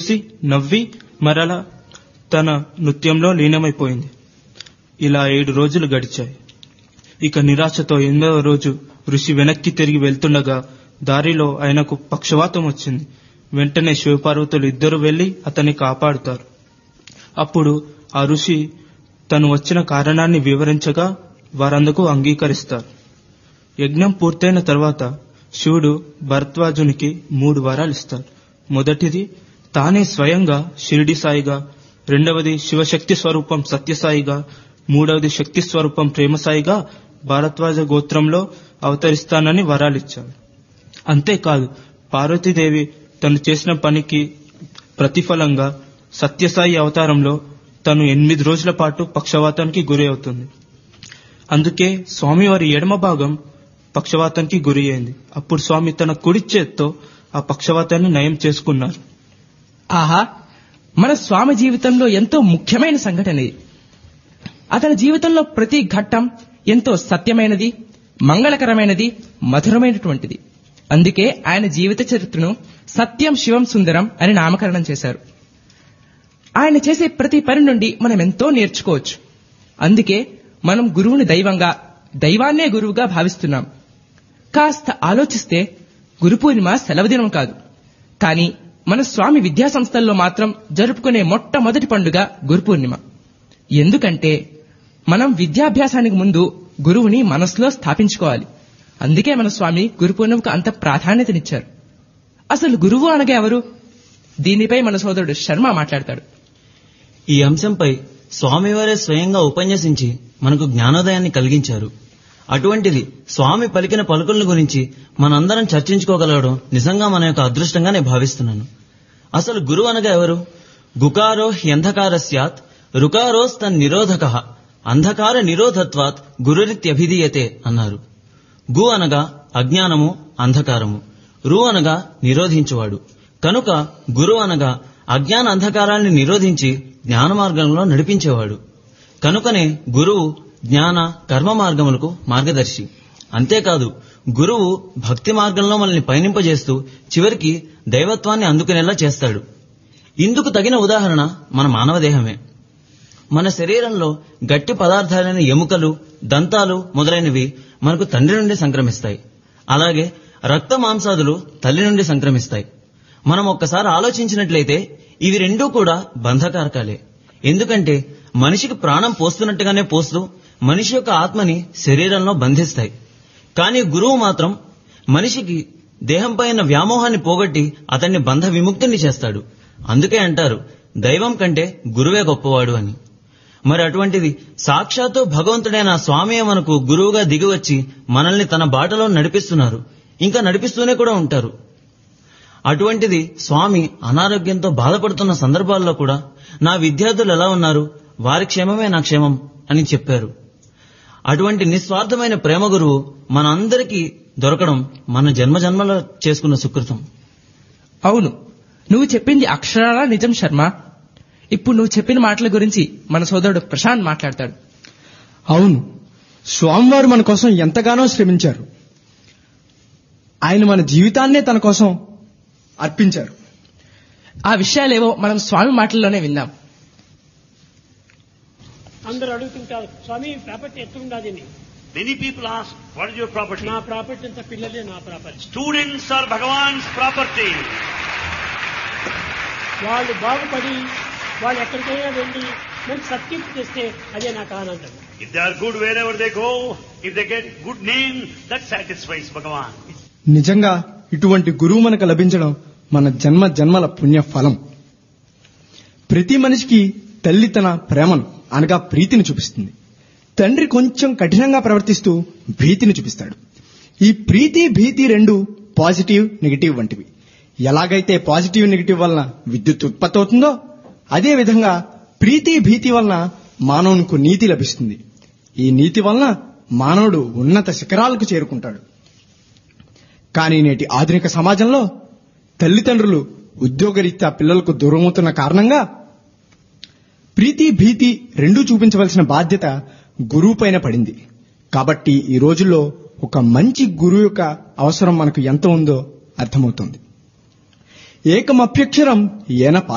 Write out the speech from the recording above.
చేసి నవ్వి మరల తన నృత్యంలో లీనమైపోయింది ఇలా ఏడు రోజులు గడిచాయి ఇక నిరాశతో ఎనిమిదవ రోజు ఋషి వెనక్కి తిరిగి వెళ్తుండగా దారిలో ఆయనకు పక్షవాతం వచ్చింది వెంటనే శివపార్వతులు ఇద్దరు వెళ్లి అతన్ని కాపాడుతారు అప్పుడు ఆ ఋషి తను వచ్చిన కారణాన్ని వివరించగా వారందుకు అంగీకరిస్తారు యజ్ఞం పూర్తయిన తర్వాత శివుడు భరద్వాజునికి మూడు వరాలు ఇస్తాడు మొదటిది తానే స్వయంగా షిరిడి సాయిగా రెండవది శివశక్తి స్వరూపం సత్యసాయిగా మూడవది శక్తి స్వరూపం ప్రేమసాయిగా భారద్వాజ గోత్రంలో అవతరిస్తానని వరాలిచ్చాడు అంతేకాదు పార్వతీదేవి తను చేసిన పనికి ప్రతిఫలంగా సత్యసాయి అవతారంలో తను ఎనిమిది రోజుల పాటు పక్షవాతానికి గురి అవుతుంది అందుకే స్వామివారి ఎడమ భాగం పక్షవాతానికి గురి అయింది అప్పుడు స్వామి తన కుడి చేత్తో ఆ పక్షవాతాన్ని నయం చేసుకున్నారు ఆహా మన స్వామి జీవితంలో ఎంతో ముఖ్యమైన సంఘటన ఇది అతని జీవితంలో ప్రతి ఘట్టం ఎంతో సత్యమైనది మంగళకరమైనది మధురమైనటువంటిది అందుకే ఆయన జీవిత చరిత్రను సత్యం శివం సుందరం అని నామకరణం చేశారు ఆయన చేసే ప్రతి పని నుండి మనం ఎంతో నేర్చుకోవచ్చు అందుకే మనం గురువుని దైవంగా దైవాన్నే గురువుగా భావిస్తున్నాం కాస్త ఆలోచిస్తే గురు పూర్ణిమ సెలవు దినం కాదు కానీ మన స్వామి విద్యా సంస్థల్లో మాత్రం జరుపుకునే మొట్టమొదటి పండుగ గురు పూర్ణిమ ఎందుకంటే మనం విద్యాభ్యాసానికి ముందు గురువుని మనసులో స్థాపించుకోవాలి అందుకే మన స్వామి గురు పూర్ణిమకు అంత ప్రాధాన్యతనిచ్చారు అసలు గురువు అనగా ఎవరు దీనిపై మన సోదరుడు శర్మ మాట్లాడతాడు ఈ అంశంపై స్వామివారే స్వయంగా ఉపన్యసించి మనకు జ్ఞానోదయాన్ని కలిగించారు అటువంటిది స్వామి పలికిన పలుకుల గురించి మనందరం చర్చించుకోగలగడం నిజంగా మన యొక్క అదృష్టంగా నేను భావిస్తున్నాను అసలు గురువు అనగా ఎవరు గుకారో హ్యంధకార స్యాత్ రుకారోస్తన్ నిరోధక అంధకార నిరోధత్వాత్ గురురిత్యభిధీయతే అన్నారు గు అనగా అజ్ఞానము అంధకారము రు అనగా నిరోధించువాడు కనుక గురు అనగా అజ్ఞాన అంధకారాన్ని నిరోధించి జ్ఞాన మార్గంలో నడిపించేవాడు కనుకనే గురువు జ్ఞాన కర్మ మార్గములకు మార్గదర్శి అంతేకాదు గురువు భక్తి మార్గంలో మనల్ని పయనింపజేస్తూ చివరికి దైవత్వాన్ని అందుకునేలా చేస్తాడు ఇందుకు తగిన ఉదాహరణ మన మానవ దేహమే మన శరీరంలో గట్టి పదార్థాలైన ఎముకలు దంతాలు మొదలైనవి మనకు తండ్రి నుండి సంక్రమిస్తాయి అలాగే రక్త మాంసాదులు తల్లి నుండి సంక్రమిస్తాయి మనం ఒక్కసారి ఆలోచించినట్లయితే ఇవి రెండూ కూడా బంధకారకాలే ఎందుకంటే మనిషికి ప్రాణం పోస్తున్నట్టుగానే పోస్తూ మనిషి యొక్క ఆత్మని శరీరంలో బంధిస్తాయి కానీ గురువు మాత్రం మనిషికి దేహంపై ఉన్న వ్యామోహాన్ని పోగొట్టి అతన్ని బంధ విముక్తుని చేస్తాడు అందుకే అంటారు దైవం కంటే గురువే గొప్పవాడు అని మరి అటువంటిది సాక్షాత్తు భగవంతుడైన స్వామి మనకు గురువుగా దిగివచ్చి మనల్ని తన బాటలో నడిపిస్తున్నారు ఇంకా నడిపిస్తూనే కూడా ఉంటారు అటువంటిది స్వామి అనారోగ్యంతో బాధపడుతున్న సందర్భాల్లో కూడా నా విద్యార్థులు ఎలా ఉన్నారు వారి క్షేమమే నా క్షేమం అని చెప్పారు అటువంటి నిస్వార్థమైన ప్రేమ గురువు మనందరికీ దొరకడం మన జన్మ జన్మలో చేసుకున్న సుకృతం అవును నువ్వు చెప్పింది అక్షరాలా నిజం శర్మ ఇప్పుడు నువ్వు చెప్పిన మాటల గురించి మన సోదరుడు ప్రశాంత్ మాట్లాడతాడు అవును స్వామివారు మన కోసం ఎంతగానో శ్రమించారు ఆయన మన జీవితాన్నే తన కోసం అర్పించారు ఆ విషయాలేవో మనం స్వామి మాటల్లోనే విందాం అందరూ అడుగుతుంటారు స్వామి ప్రాపర్టీ ఎట్లుండాది అని Many people ask, what is your property? నా ప్రాపర్టీ అంతా పిల్లలే నా property Students are Bhagavan's property. వాళ్ళు బాగుపడి వాళ్ళు ఎక్కడికైనా వెళ్ళి మంచి సత్కీర్తి తెస్తే అదే నాకు ఆనందం If they are good wherever they go, if they get good name, that satisfies Bhagavan. నిజంగా ఇటువంటి గురువు మనకు లభించడం మన జన్మ జన్మల పుణ్య ఫలం ప్రతి మనిషికి తల్లి తన ప్రేమను అనగా ప్రీతిని చూపిస్తుంది తండ్రి కొంచెం కఠినంగా ప్రవర్తిస్తూ భీతిని చూపిస్తాడు ఈ ప్రీతి భీతి రెండు పాజిటివ్ నెగిటివ్ వంటివి ఎలాగైతే పాజిటివ్ నెగిటివ్ వలన విద్యుత్ ఉత్పత్తి అవుతుందో అదే విధంగా ప్రీతి భీతి వలన మానవునికి నీతి లభిస్తుంది ఈ నీతి వలన మానవుడు ఉన్నత శిఖరాలకు చేరుకుంటాడు కానీ నేటి ఆధునిక సమాజంలో తల్లిదండ్రులు ఉద్యోగరీత్యా పిల్లలకు దూరమవుతున్న కారణంగా ప్రీతి భీతి రెండూ చూపించవలసిన బాధ్యత గురువు పైన పడింది కాబట్టి ఈ రోజుల్లో ఒక మంచి గురువు యొక్క అవసరం మనకు ఎంత ఉందో అర్థమవుతుంది ఏకమప్యక్షరం ఏన